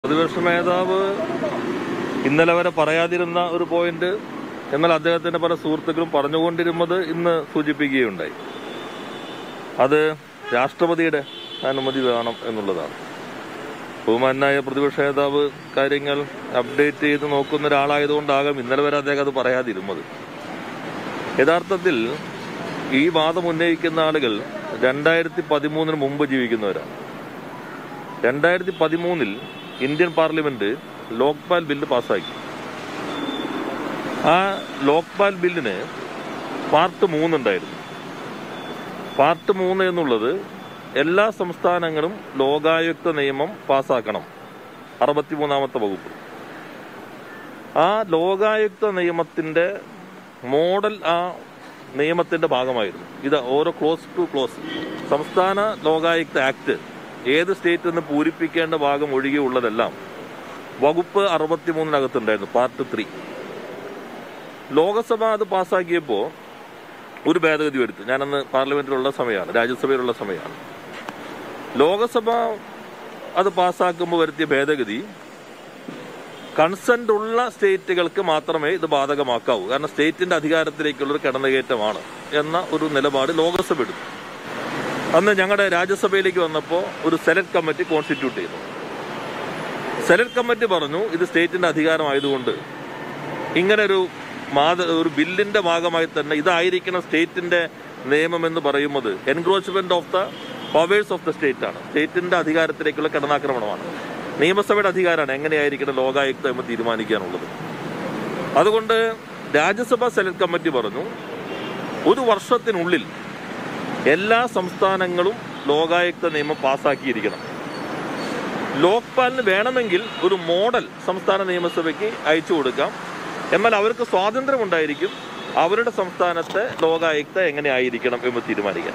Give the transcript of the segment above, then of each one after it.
പ്രതിപക്ഷ നേതാവ് ഇന്നലെ വരെ പറയാതിരുന്ന ഒരു പോയിന്റ് എന്നാൽ അദ്ദേഹത്തിന്റെ പല സുഹൃത്തുക്കളും പറഞ്ഞുകൊണ്ടിരുന്നത് ഇന്ന് സൂചിപ്പിക്കുകയുണ്ടായി അത് രാഷ്ട്രപതിയുടെ അനുമതി വേണം എന്നുള്ളതാണ് ബഹുമാനായ പ്രതിപക്ഷ നേതാവ് കാര്യങ്ങൾ അപ്ഡേറ്റ് ചെയ്ത് നോക്കുന്ന ഒരാളായതുകൊണ്ടാകാം ഇന്നലെ വരെ അദ്ദേഹം അത് പറയാതിരുന്നത് യഥാർത്ഥത്തിൽ ഈ വാദം ഉന്നയിക്കുന്ന ആളുകൾ രണ്ടായിരത്തി പതിമൂന്നിന് മുമ്പ് ജീവിക്കുന്നവരാണ് രണ്ടായിരത്തി പതിമൂന്നിൽ ഇന്ത്യൻ പാർലമെന്റ് ലോക്പാൽ ബില്ല് പാസ്സാക്കി ആ ലോക്പാൽ ബില്ലിന് പാർട്ട് മൂന്നുണ്ടായിരുന്നു പാർട്ട് മൂന്ന് എന്നുള്ളത് എല്ലാ സംസ്ഥാനങ്ങളും ലോകായുക്ത നിയമം പാസ്സാക്കണം അറുപത്തിമൂന്നാമത്തെ വകുപ്പ് ആ ലോകായുക്ത നിയമത്തിന്റെ മോഡൽ ആ നിയമത്തിന്റെ ഭാഗമായിരുന്നു ഇത് ഓരോ ക്ലോസ് ടു ക്ലോസ് സംസ്ഥാന ലോകായുക്ത ആക്ട് ഏത് സ്റ്റേറ്റിൽ നിന്ന് പൂരിപ്പിക്കേണ്ട ഭാഗം ഒഴികെയുള്ളതെല്ലാം വകുപ്പ് അറുപത്തിമൂന്നിനകത്തുണ്ടായിരുന്നു പാർട്ട് ത്രീ ലോകസഭ അത് പാസ്സാക്കിയപ്പോൾ ഒരു ഭേദഗതി വരുത്തി ഞാനന്ന് പാർലമെന്റിലുള്ള സമയമാണ് രാജ്യസഭയിലുള്ള സമയമാണ് ലോകസഭ അത് പാസ്സാക്കുമ്പോൾ വരുത്തിയ ഭേദഗതി കൺസെന്റ് ഉള്ള സ്റ്റേറ്റുകൾക്ക് മാത്രമേ ഇത് ബാധകമാക്കാവൂ കാരണം സ്റ്റേറ്റിന്റെ അധികാരത്തിലേക്കുള്ള ഒരു കടന്നുകയറ്റമാണ് എന്ന ഒരു നിലപാട് ലോകസഭ എടുത്തു അന്ന് ഞങ്ങളുടെ രാജ്യസഭയിലേക്ക് വന്നപ്പോൾ ഒരു സെലക്ട് കമ്മിറ്റി കോൺസ്റ്റിറ്റ്യൂട്ട് ചെയ്തു സെലക്ട് കമ്മിറ്റി പറഞ്ഞു ഇത് സ്റ്റേറ്റിന്റെ അധികാരമായതുകൊണ്ട് ഇങ്ങനെ ഒരു മാത ഒരു ബില്ലിന്റെ ഭാഗമായി തന്നെ ഇതായിരിക്കണം സ്റ്റേറ്റിന്റെ നിയമം എന്ന് പറയുന്നത് encroachment of the powers of the state ആണ് സ്റ്റേറ്റിന്റെ അധികാരത്തിലേക്കുള്ള കടന്നാക്രമണമാണ് നിയമസഭയുടെ അധികാരമാണ് എങ്ങനെയായിരിക്കണം ലോകായുക്ത എന്ന് തീരുമാനിക്കാനുള്ളത് അതുകൊണ്ട് രാജ്യസഭ സെലക്ട് കമ്മിറ്റി പറഞ്ഞു ഒരു വർഷത്തിനുള്ളിൽ എല്ലാ സംസ്ഥാനങ്ങളും ലോകായുക്ത നിയമം പാസ്സാക്കിയിരിക്കണം ലോക്പാലിന് വേണമെങ്കിൽ ഒരു മോഡൽ സംസ്ഥാന നിയമസഭയ്ക്ക് അയച്ചു കൊടുക്കാം എന്നാൽ അവർക്ക് സ്വാതന്ത്ര്യം ഉണ്ടായിരിക്കും അവരുടെ സംസ്ഥാനത്തെ ലോകായുക്ത എങ്ങനെ ആയിരിക്കണം എന്ന് തീരുമാനിക്കാൻ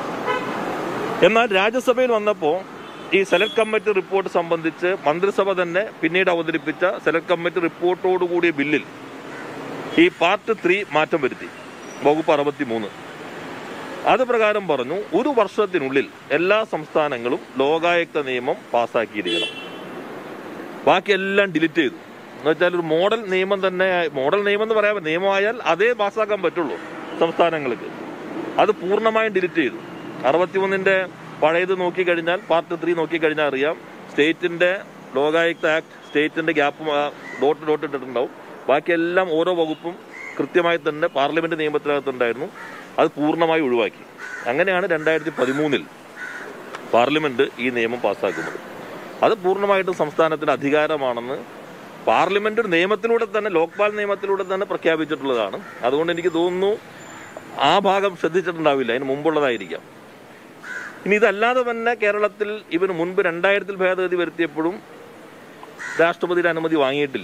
എന്നാൽ രാജ്യസഭയിൽ വന്നപ്പോൾ ഈ സെലക്ട് കമ്മിറ്റി റിപ്പോർട്ട് സംബന്ധിച്ച് മന്ത്രിസഭ തന്നെ പിന്നീട് അവതരിപ്പിച്ച സെലക്ട് കമ്മിറ്റി റിപ്പോർട്ടോടുകൂടിയ ബില്ലിൽ ഈ പാർട്ട് ത്രീ മാറ്റം വരുത്തി വകുപ്പ് അറുപത്തി മൂന്ന് അത് പ്രകാരം പറഞ്ഞു ഒരു വർഷത്തിനുള്ളിൽ എല്ലാ സംസ്ഥാനങ്ങളും ലോകായുക്ത നിയമം പാസ്സാക്കിയിരിക്കണം ബാക്കിയെല്ലാം ഡിലീറ്റ് ചെയ്തു എന്ന് വെച്ചാൽ ഒരു മോഡൽ നിയമം തന്നെ മോഡൽ നിയമം എന്ന് പറയാൻ നിയമമായാൽ അതേ പാസ്സാക്കാൻ പറ്റുള്ളൂ സംസ്ഥാനങ്ങൾക്ക് അത് പൂർണ്ണമായും ഡിലീറ്റ് ചെയ്തു അറുപത്തിമൂന്നിന്റെ പഴയത് നോക്കിക്കഴിഞ്ഞാൽ പാർട്ട് ത്രീ നോക്കിക്കഴിഞ്ഞാൽ അറിയാം സ്റ്റേറ്റിന്റെ ലോകായുക്ത ആക്ട് സ്റ്റേറ്റിന്റെ ഗ്യാപ്പ് ഡോട്ട് ഡോട്ട് ഇട്ടിട്ടുണ്ടാവും ബാക്കിയെല്ലാം ഓരോ വകുപ്പും കൃത്യമായി തന്നെ പാർലമെന്റ് നിയമത്തിനകത്തുണ്ടായിരുന്നു അത് പൂർണ്ണമായി ഒഴിവാക്കി അങ്ങനെയാണ് രണ്ടായിരത്തി പതിമൂന്നിൽ പാർലമെന്റ് ഈ നിയമം പാസ്സാക്കുന്നത് അത് പൂർണ്ണമായിട്ടും സംസ്ഥാനത്തിന്റെ അധികാരമാണെന്ന് പാർലമെന്റ് ഒരു നിയമത്തിലൂടെ തന്നെ ലോക്പാൽ നിയമത്തിലൂടെ തന്നെ പ്രഖ്യാപിച്ചിട്ടുള്ളതാണ് അതുകൊണ്ട് എനിക്ക് തോന്നുന്നു ആ ഭാഗം ശ്രദ്ധിച്ചിട്ടുണ്ടാവില്ല അതിന് മുമ്പുള്ളതായിരിക്കാം ഇനി ഇതല്ലാതെ തന്നെ കേരളത്തിൽ ഇവന് മുൻപ് രണ്ടായിരത്തിൽ ഭേദഗതി വരുത്തിയപ്പോഴും രാഷ്ട്രപതിയുടെ അനുമതി വാങ്ങിയിട്ടില്ല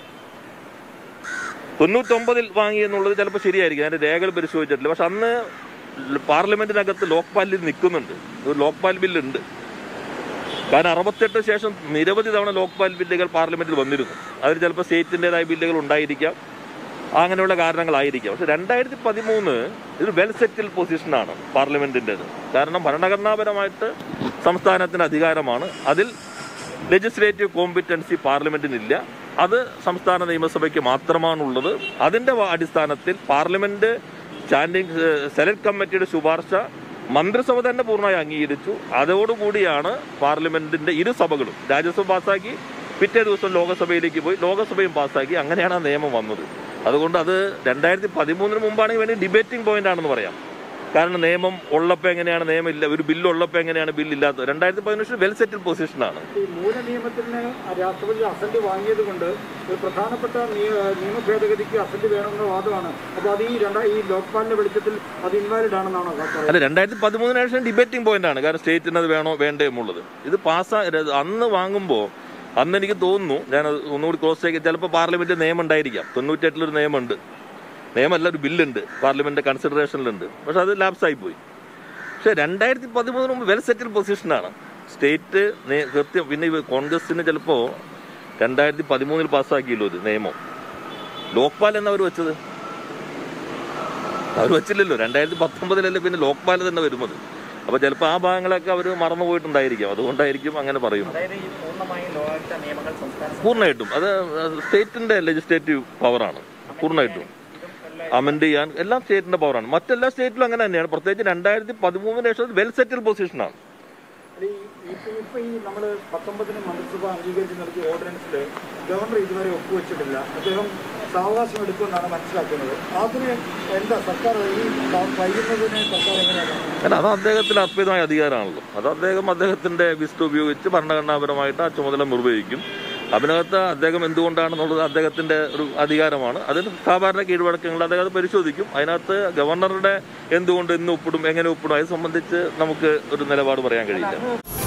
തൊണ്ണൂറ്റൊമ്പതിൽ വാങ്ങി എന്നുള്ളത് ചിലപ്പോൾ ശരിയായിരിക്കും അതിന്റെ രേഖകൾ പരിശോധിച്ചിട്ടില്ല പക്ഷെ അന്ന് പാർലമെന്റിനകത്ത് ലോക്പാൽ നിൽക്കുന്നുണ്ട് ഒരു ലോക്പാൽ ബില്ലുണ്ട് കാരണം അറുപത്തെട്ട് ശേഷം നിരവധി തവണ ലോക്പാൽ ബില്ലുകൾ പാർലമെന്റിൽ വന്നിരുന്നു അതിൽ ചിലപ്പോൾ സ്റ്റേറ്റിൻ്റെതായ ബില്ലുകൾ ഉണ്ടായിരിക്കാം അങ്ങനെയുള്ള കാരണങ്ങളായിരിക്കാം പക്ഷെ രണ്ടായിരത്തി പതിമൂന്ന് ഇത് വെൽ സെറ്റിൽ പൊസിഷനാണ് പാർലമെന്റിൻ്റെത് കാരണം ഭരണഘടനാപരമായിട്ട് സംസ്ഥാനത്തിന് അധികാരമാണ് അതിൽ ലെജിസ്ലേറ്റീവ് കോമ്പിറ്റൻസി പാർലമെന്റിനില്ല അത് സംസ്ഥാന നിയമസഭയ്ക്ക് മാത്രമാണുള്ളത് അതിന്റെ വ- അടിസ്ഥാനത്തിൽ പാർലമെന്റ് സ്റ്റാൻഡിംഗ് സെലക്ട് കമ്മിറ്റിയുടെ ശുപാർശ മന്ത്രിസഭ തന്നെ പൂർണ്ണമായി അംഗീകരിച്ചു അതോടുകൂടിയാണ് പാർലമെന്റിന്റെ ഇരു സഭകളും രാജ്യസഭ പാസ്സാക്കി പിറ്റേ ദിവസം ലോകസഭയിലേക്ക് പോയി ലോകസഭയും പാസ്സാക്കി അങ്ങനെയാണ് ആ നിയമം വന്നത് അതുകൊണ്ട് അത് രണ്ടായിരത്തി പതിമൂന്നിന് മുമ്പാണെങ്കിൽ വേണ്ടി ഡിബേറ്റിംഗ് പോയിന്റ് ആണെന്ന് പറയാം കാരണം നിയമം ഉള്ളപ്പോൾ എങ്ങനെയാണ് നിയമം ഇല്ല ഒരു ബില്ല് ഉള്ളപ്പോൾ എങ്ങനെയാണ് ബില്ല് ഇല്ലാത്തത് രണ്ടായിരത്തി പതിനഞ്ച് വെൽ സെറ്റിൽ പൊസിഷനാണ് ഈ മൂല നിയമത്തിന് രാഷ്ട്രപതി അസന്റ് വാങ്ങിയത് കൊണ്ട് ഒരു പ്രധാനപ്പെട്ട നിയ- നിയമ ഭേദഗതിക്ക് അസന്റ് വേണമെന്ന വാദമാണ് അപ്പൊ അത് ഈ രണ്ടാ ഈ ലോക്പാലിന്റെ വെളിച്ചത്തിൽ അത് ഇൻവാലിഡ് ആണെന്നാണോ പറയുന്നത് അല്ല രണ്ടായിരത്തി പതിമൂന്നിന് ശേഷം ഡിബേറ്റിംഗ് പോയിന്റ് ആണ് കാരണം സ്റ്റേറ്റിന് അത് വേണോ വേണ്ടേ എന്നുള്ളത് ഇത് പാസ്സാ അന്ന് വാങ്ങുമ്പോൾ അന്ന് എനിക്ക് തോന്നുന്നു ഞാൻ അത് ഒന്നുകൂടി ക്ലോസ് ചെയ്ത് ചിലപ്പോൾ പാർലമെന്റ് നിയമം ഉണ്ടായിരിക്കാം തൊണ്ണൂറ്റെട്ടിലൊരു നിയമമുണ്ട് നിയമമല്ല ഒരു ബില്ലുണ്ട് പാർലമെന്റ് കൺസിഡറേഷനിലുണ്ട് പക്ഷെ അത് ലാപ്സ് ആയി പോയി പക്ഷെ രണ്ടായിരത്തി പതിമൂന്നിന് മുമ്പ് വെൽ സെറ്റിൽ പൊസിഷനാണ് സ്റ്റേറ്റ് നേ- കൃത്യം പിന്നെ ഇവ കോൺഗ്രസിന് ചിലപ്പോൾ രണ്ടായിരത്തി പതിമൂന്നിൽ പാസ്സാക്കിയല്ലോ ഇത് നിയമം ലോക്പാൽ എന്നവർ വെച്ചത് അവർ വെച്ചില്ലല്ലോ രണ്ടായിരത്തി പത്തൊമ്പതിലല്ലേ പിന്നെ ലോക്പാൽ തന്നെ വരുന്നത് അപ്പോൾ ചിലപ്പോൾ ആ ഭാഗങ്ങളൊക്കെ അവർ മറന്നുപോയിട്ടുണ്ടായിരിക്കും അതുകൊണ്ടായിരിക്കും അങ്ങനെ പറയുന്നത് അതായത് ഈ പൂർണ്ണമായും ലോകായുക്ത നിയമങ്ങൾ സംസ്ഥാന പൂർണ്ണമായിട്ടും അത് സ്റ്റേറ്റിന്റെ ലെജിസ്ലേറ്റീവ് പവറാണ് പൂർണ്ണമായിട്ടും അമെൻഡ് ചെയ്യാൻ എല്ലാം സ്റ്റേറ്റിന്റെ പവറാണ് മറ്റെല്ലാ സ്റ്റേറ്റിലും അങ്ങനെ തന്നെയാണ് പ്രത്യേകിച്ച് രണ്ടായിരത്തി പതിമൂന്നിന് ശേഷം വെൽ സെറ്റിൽ പൊസിഷനാണ് ഈ ഇപ്പൊ ഇപ്പൊ ഈ നമ്മൾ പത്തൊമ്പതിന് മന്ത്രിസഭ അംഗീകരിച്ച് നൽകിയ ഓർഡിനൻസിൽ ഗവർണർ ഇതുവരെ ഒപ്പുവെച്ചിട്ടില്ല അദ്ദേഹം സാവകാശം എടുക്കുമെന്നാണ് മനസ്സിലാക്കുന്നത് അതിന് എന്താ സർക്കാർ ഈ വൈകുന്നതിന് സർക്കാർ എങ്ങനെയാണ് കാരണം അത് അദ്ദേഹത്തിന് അർപ്പിതമായ അധികാരമാണല്ലോ അത് അദ്ദേഹം അദ്ദേഹത്തിന്റെ വിസ്റ്റ് ഉപയോഗിച്ച് ഭരണഘടനാപരമായിട്ട് ആ ചുമതല നിർവഹിക്കും അതിനകത്ത് അദ്ദേഹം എന്തുകൊണ്ടാണെന്നുള്ളത് അദ്ദേഹത്തിന്റെ ഒരു അധികാരമാണ് അതിന് സാധാരണ കീഴ്വഴക്കങ്ങൾ അദ്ദേഹം അത് പരിശോധിക്കും അതിനകത്ത് ഗവർണറുടെ എന്തുകൊണ്ട് എന്ന് ഒപ്പിടും എങ്ങനെ ഒപ്പിടും അത് സംബന്ധിച്ച് നമുക്ക് ഒരു നിലപാട് പറയാൻ കഴിയില്ല